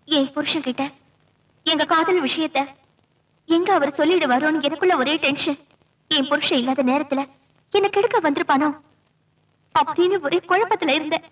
என் புருஷன் கிட்ட எங்க காதல் விஷயத்த எங்க அவர் சொல்லிடுவாரோன்னு எனக்குள்ள ஒரே டென்ஷன் என் புருஷன் இல்லாத நேரத்துல என்ன கெடுக்க வந்திருப்பானோ அப்படின்னு ஒரே குழப்பத்துல இருந்தேன்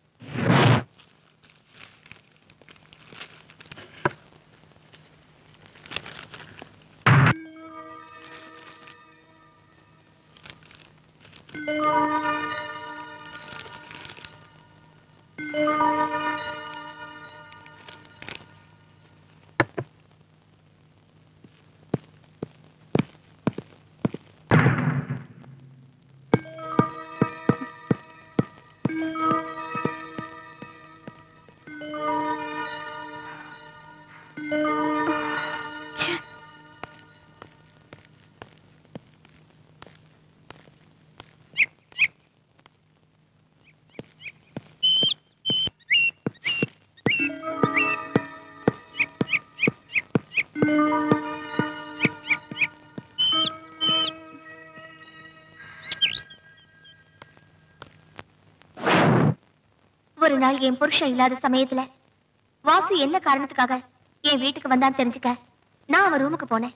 ஒரு நாள் என் புருஷன் இல்லாத சமயத்துல வாசு என்ன காரணத்துக்காக என் வீட்டுக்கு வந்தான்னு தெரிஞ்சுக்க நான் அவன் ரூமுக்கு போனேன்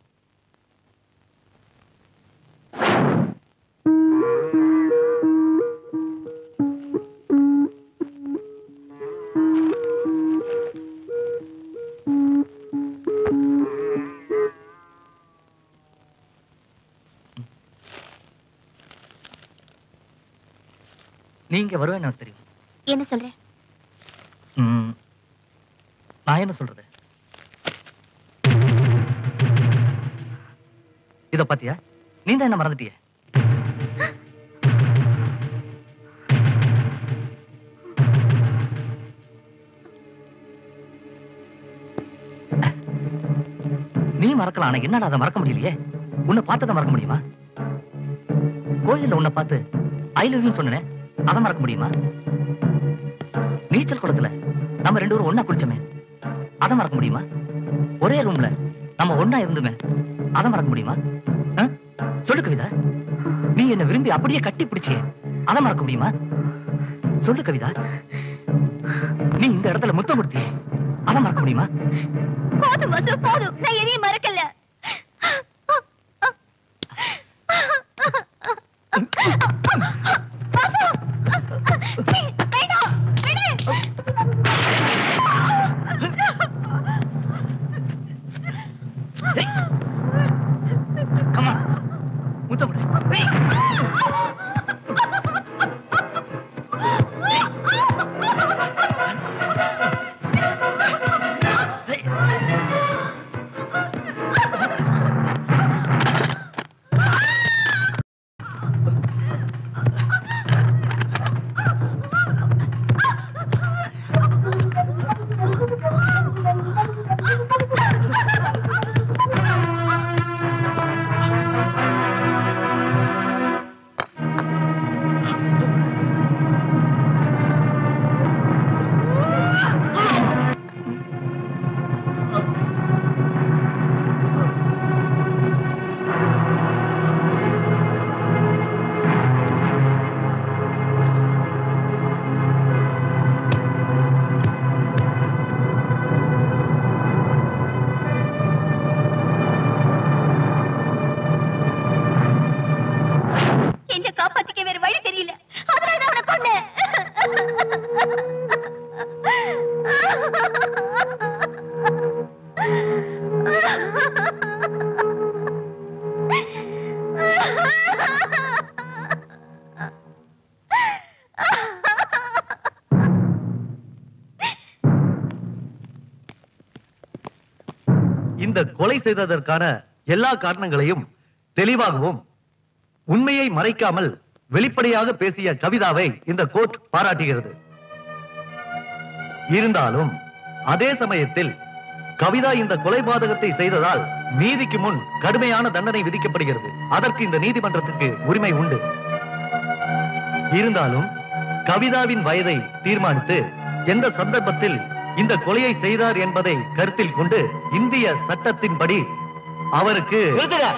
நீங்க வருவேன் எனக்கு தெரியும் என்ன சொல்ற ம், நான் என்ன சொல்றது இத பாத்தியா நீ தான் என்ன மறந்துட்டிய நீ மறக்கலாம் ஆனா என்னடா அதை மறக்க முடியலையே உன்னை பார்த்ததை மறக்க முடியுமா கோயில்ல உன்னை பார்த்து ஐ லவ் யூ சொன்னேன் அதை மறக்க முடியுமா நீச்சல் குளத்துல நம்ம ரெண்டு பேரும் ஒண்ணா குளிச்சோமே அதை மறக்க முடியுமா ஒரே ரூம்ல நம்ம ஒண்ணா இருந்துமே அதை மறக்க முடியுமா ஆ? சொல்லு கவிதா நீ என்ன விரும்பி அப்படியே கட்டி பிடிச்சியே அதை மறக்க முடியுமா சொல்லு கவிதா நீ இந்த இடத்துல முத்தம் கொடுத்தியே அதை மறக்க முடியுமா போதும் வசு போதும் நான் எதையும் மறக்கல Come on. முத்தம் கொடு. என்ன காப்பாத்திக்க வேற வழி தெரியல அதனால தான் அவனை கொன்னேன் இந்த கொலை செய்ததற்கான எல்லா காரணங்களையும் தெளிவாகவும் உண்மையை மறைக்காமல் வெளிப்படையாக பேசிய கவிதாவை இந்த கோர்ட் பாராட்டுகிறது இருந்தாலும் அதே சமயத்தில் கவிதா இந்த கொலை பாதகத்தை செய்ததால் நீதிக்கு முன் கடுமையான தண்டனை விதிக்கப்படுகிறது அதற்கு இந்த நீதிமன்றத்துக்கு உரிமை உண்டு இருந்தாலும் கவிதாவின் வயதை தீர்மானித்து எந்த சந்தர்ப்பத்தில் இந்த கொலையை செய்தார் என்பதை கருத்தில் கொண்டு இந்திய சட்டத்தின்படி அவருக்கு நிறுத்துங்க.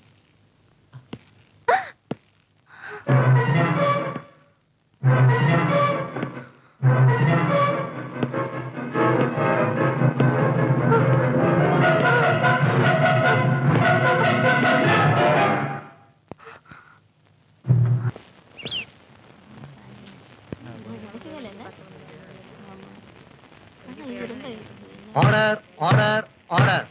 ஆ? ஆர்டர் ஆர்டர் ஆர்டர்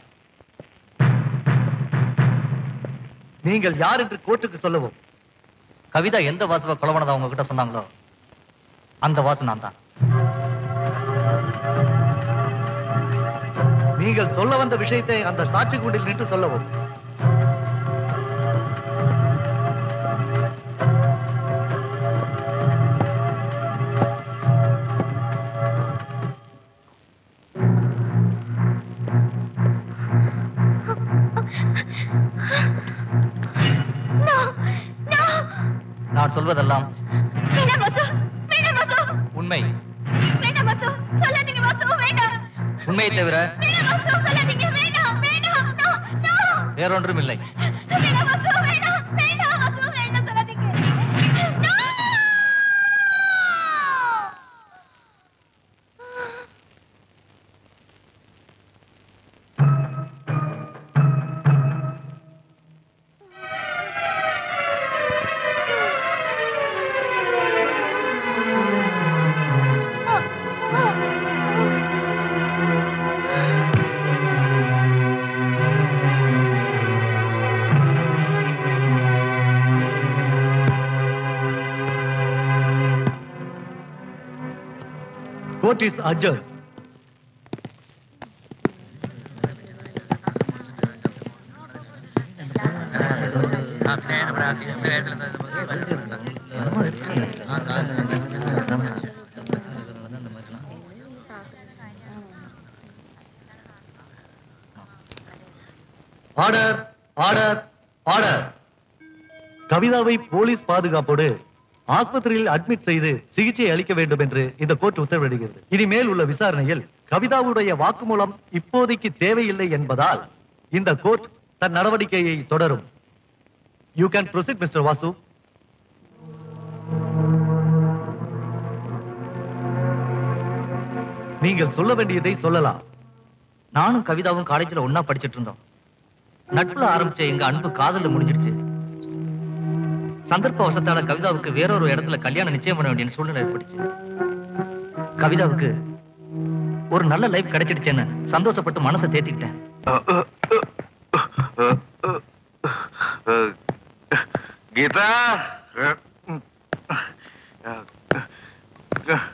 நீங்கள் யார் என்று கோர்ட்டுக்கு சொல்லவும் கவிதா எந்த வாசுவ கொலவனதா உங்ககிட்ட சொன்னாங்களோ அந்த வாசு நான் தான் நீங்கள் சொல்ல வந்த விஷயத்தை அந்த சாட்சி கூண்டில் நின்று சொல்லவும் No! No! நான் சொல்வதெல்லாம் வேண்டாம் வாசு வேண்டாம் வாசு உண்மை வேண்டாம் வாசு சொல்லாதீங்க வாசு வேண்டாம் உண்மையை தவிர வேண்டாம் வாசு சொல்லாதீங்க வேண்டாம் வேண்டாம் நோ நோ வேறொன்றும் இல்லை வேண்டாம் வாசு வேண்டாம் வேண்டாம் வாசு வேண்டாம் சொல்லாதீங்க நோ கோர்ட் இஸ் அஜர் ஆர்டர் ஆர்டர் ஆர்டர் கவிதாவை போலீஸ் பாதுகாப்போடு ஆஸ்பத்திரியில் அட்மிட் செய்து சிகிச்சை அளிக்க வேண்டும் என்று இந்த கோர்ட் உத்தரவிடுகிறது இனிமேல் உள்ள விசாரணையில் கவிதாவுடைய வாக்குமூலம் இப்போதைக்கு தேவையில்லை என்பதால் இந்த கோர்ட் தன் நடவடிக்கையை தொடரும் you can proceed mister Vasu நீங்கள் சொல்ல வேண்டியதை சொல்லலாம் நானும் கவிதாவும் காலேஜ்ல ஒண்ணா படிச்சிட்டு இருந்தோம் நட்புல ஆரம்பிச்ச எங்க அன்பு காதல்ல முடிஞ்சிடுச்சு சந்தர்ப்ப வசத்தால கவிதாவுக்கு வேறொரு இடத்துல கல்யாணம் நிச்சயம் பண்ண வேண்டிய சூழ்நிலை ஏற்பட்டுச்சு கவிதாவுக்கு ஒரு நல்ல லைஃப் கிடைச்சிடுச்சேன்னு சந்தோஷப்பட்டு மனசை தேத்திக்கிட்டேன் கீதா